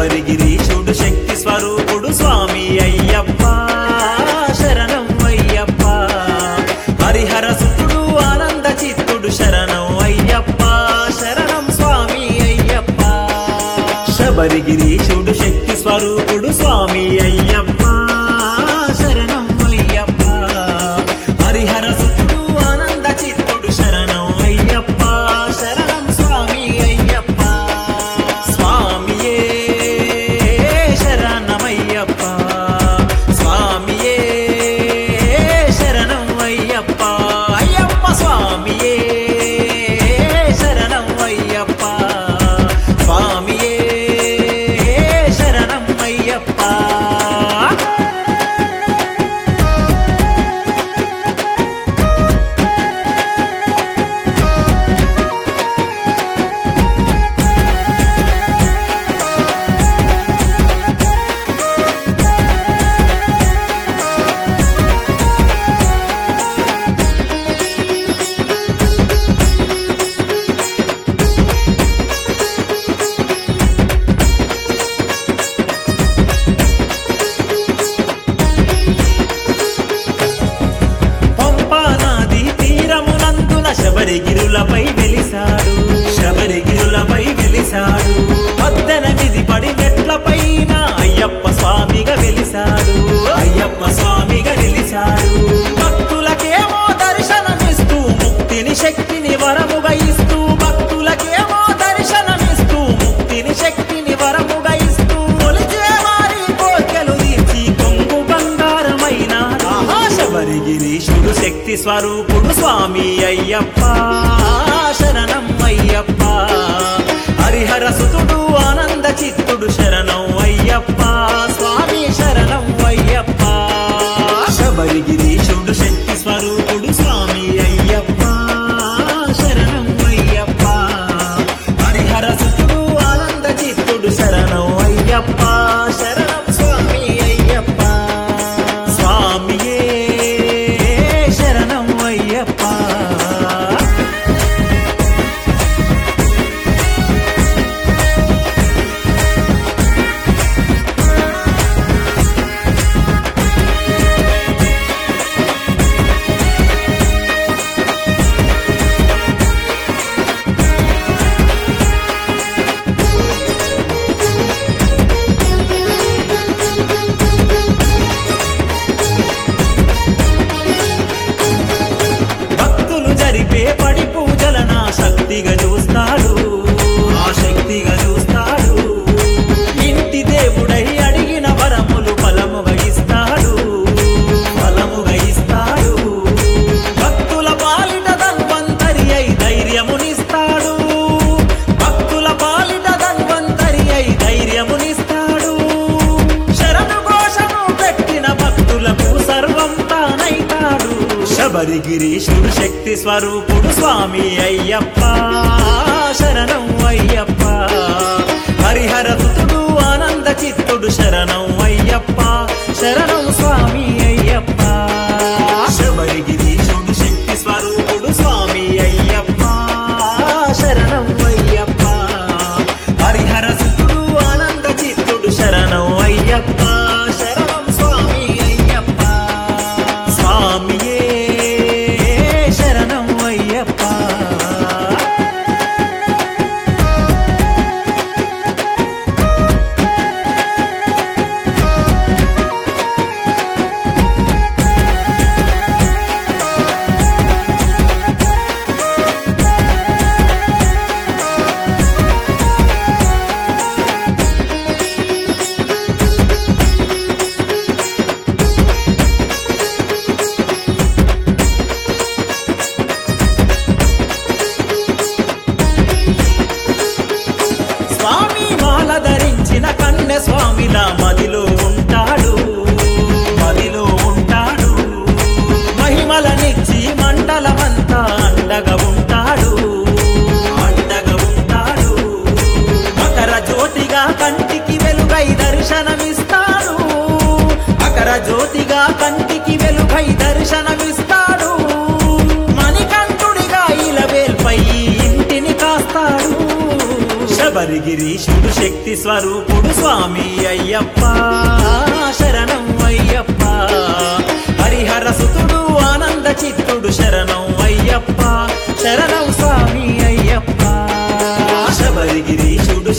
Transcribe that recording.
శబరిగిరీశుడు శక్తి స్వరూపుడు స్వామి అయ్యప్ప శరణం అయ్యప్ప హరిహర సుతుడు ఆనంద చిత్తుడు శరణం అయ్యప్ప శరణం స్వామి అయ్యప్ప శబరిగిరీశుడు శక్తి స్వరూపుడు స్వామి అయ్యప్ప శరణం అయ్యప్ప హరిహర సుతుడు ఆనంద చిత్తుడు శరణం అయ్యప్ప శరణం స్వామి అయ్యప్ప స్వామియే శరణమయ్యప్ప స్వామియే శరణం అయ్యప్ప అయ్యప్ప స్వామియే శరణం అయ్యప్ప స్వామియే శరణం అయ్యప్ప పంపా నది తీరమునందున శబరిగిరులపై వెలిసాడు శబరిగిరులపై వెలిసాడు పద్దెనిమిది పడి మెట్లపైన అయ్యప్ప స్వామిగా వెలిసాడు అయ్యప్ప స్వామిగా వెలిసాడు భక్తులకేమో దర్శనమిస్తూ ముక్తిని శక్తిని వరముగా ఇస్తూ భక్తులకేమో దర్శనమిస్తూ ముక్తిని శక్తిని వరముగా ఇస్తూ కొలిచే వారి కోర్కెలు తీర్చి కొంగు బంగారమైన శబరిగిరీశుడు శక్తి స్వరూపుడు స్వామి అయ్యప్ప శరణం అయ్యప్ప హరిహర సుతుడు ఆనంద చిత్తుడు శరణం అయ్యప్ప స్వామి శరణం అయ్యప్ప శబరిగిరీశుడు శక్తి స్వరూపుడు స్వామి అయ్యప్ప శరణం అయ్యప్ప హరిహర సుతుడు ఆనంద చిత్తుడు శరణం అయ్యప్ప శరణం స్వామి అయ్యప్ప స్వామియే శరణం అయ్యప్ప భక్తులు జరిపే పడి పూజల నా శక్తిగా చూస్తాడు ఆ శక్తిగా చూస్తాడు ఇంటి దేవుడై అడిగిన వరములు ఫలముగా ఇస్తాడు ఫలముగా ఇస్తాడు భక్తుల పాలిట ధన్వంతరి అయి ధైర్యమునిస్తాడు భక్తుల పాలిట ధన్వంతరి అయి ధైర్యమునిస్తాడు శరణు ఘోషను పెట్టిన భక్తులకు సర్వం తానైతాడు శబరిగిరీశుడు శక్తి స్వరూపుడు స్వామి అయ్యప్ప శరణం అయ్యప్ప హరిహర సుతుడు ఆనంద చిత్తుడు శరణం అయ్యప్ప శరణం స్వామి అయ్యప్ప శబరిగిరీశుడు శక్తి స్వరూపుడు స్వామి అయ్యప్ప శరణం అయ్యప్ప హరిహర సుతుడు ఆనంద చిత్తుడు శరణం అయ్యప్ప శరణం స్వామి అయ్యప్ప స్వామియే శరణం అయ్యప్ప స్వామి మాల ధరించిన కన్య స్వామిలా మదిలో ఉంటాడు మదిలో ఉంటాడు మహిమలనిచ్చి మండలమంతా అండగా ఉంటాడు అండగా ఉంటాడు మకర జ్యోతిగా కంటికి వెలుగై దర్శనమిస్తాడు మకర జ్యోతిగా కంటికి వెలుగై దర్శనమిస్తాడు మణికంఠుడిగా ఇలవేల్పై ఇంటిని కాస్తాడు శబరి శబరిగిరీశుడు శక్తి స్వరూపుడు స్వామి అయ్యప్ప శరణం అయ్యప్ప హరిహర సుతుడు ఆనంద చిత్తుడు శరణం అయ్యప్ప శరణం స్వామి అయ్యప్ప శబరిగిరీశుడు